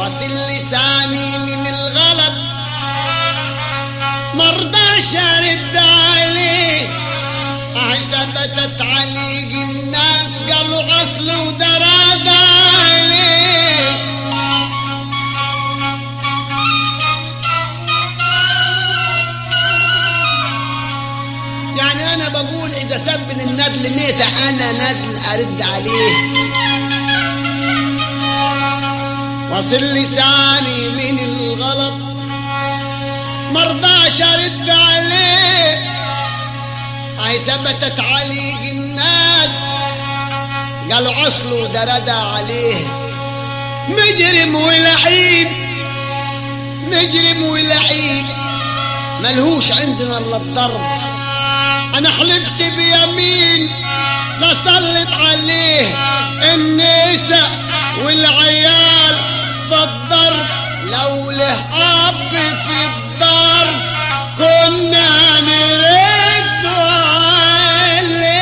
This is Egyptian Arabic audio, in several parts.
واصل لساني من الغلط مرضاش ارد عليه هاي ثبتت عليك الناس قالوا اصل ودراد عليه يعني انا بقول اذا سب الندل ميتة انا ندل ارد عليه واصل لساني من الغلط مرضاش ارد عليه هاي ثبتت عليك الناس قالوا اصله درد عليه مجرم ولعين مجرم ولعين ملهوش عندنا الا الضرب انا حلفت بيمين لسلط عليه النساء والعيال فالضرب لو له اب في الضرب كنا نرد عليه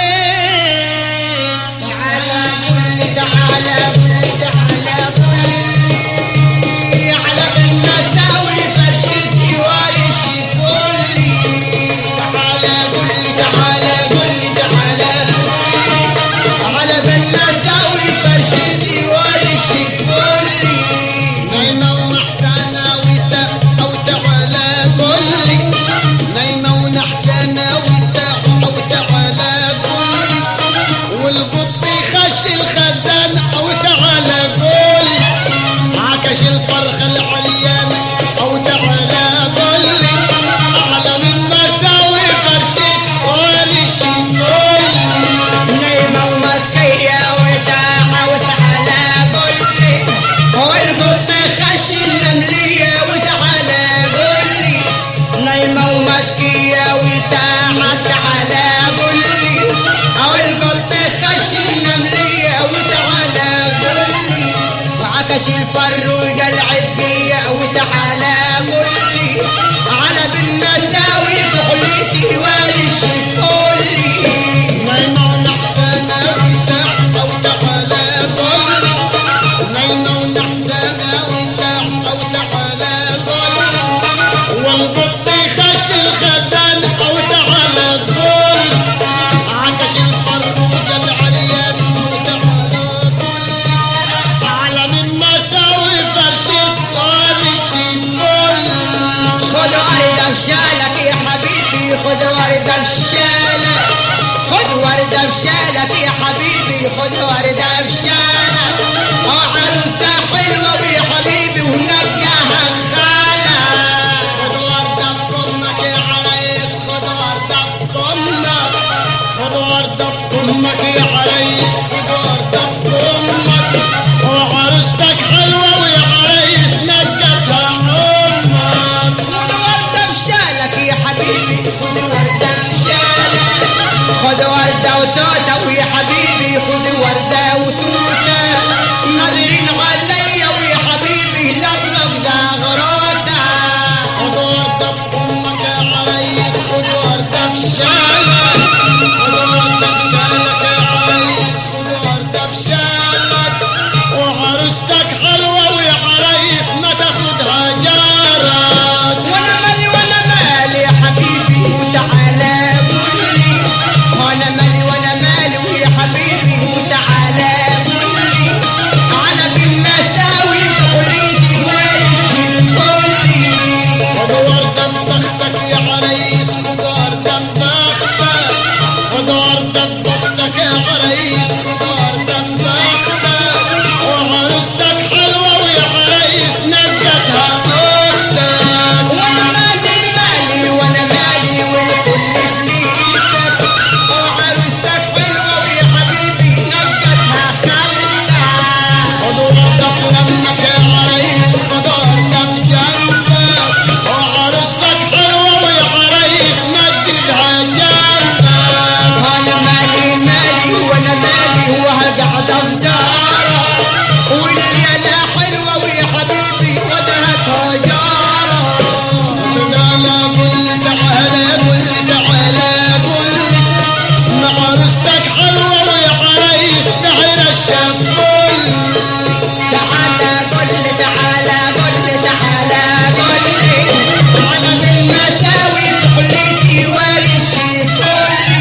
تعالى قل تعالى قل تعالى قل على بالمساوي فرشتي وارشي فلي تعالى قل تعالى قل تعالى على بالمساوي فرشتي وارشي فلي نايمة ومحسنة وتا أو تعالى قولي نايمة ونحسنة وتا أو تعالى قولي والقط يخش الخزان أو تعالى قولي عكش الفرخ العليان أو تعالى قولي أعلى من مساوي فرشة ورشي قولي نايمة ومتكية وتاعة وتعالى قولي والقط خش النملية وتعالى قولي نايمة ومتكية وتاعة تعالى قولي أو القط خش النملية وتعالى قولي وعكش الفروج العدية وتعالى قولي على بالمساوي بحليتي وارش فولي نايمة ونحسنة وتاع أو تعالى قولي نايمة ونحسنة وتاع أو تعالى قولي والقط يخش الخزان أو تعالى قولي عكش الفروج العريان أو تعالى قولي أعلى من مساوي فرشة ورشي قولي خد وردة بشالك يا حبيبي خد وردة بشالك خد وردة بشالك يا حبيبي خد وردة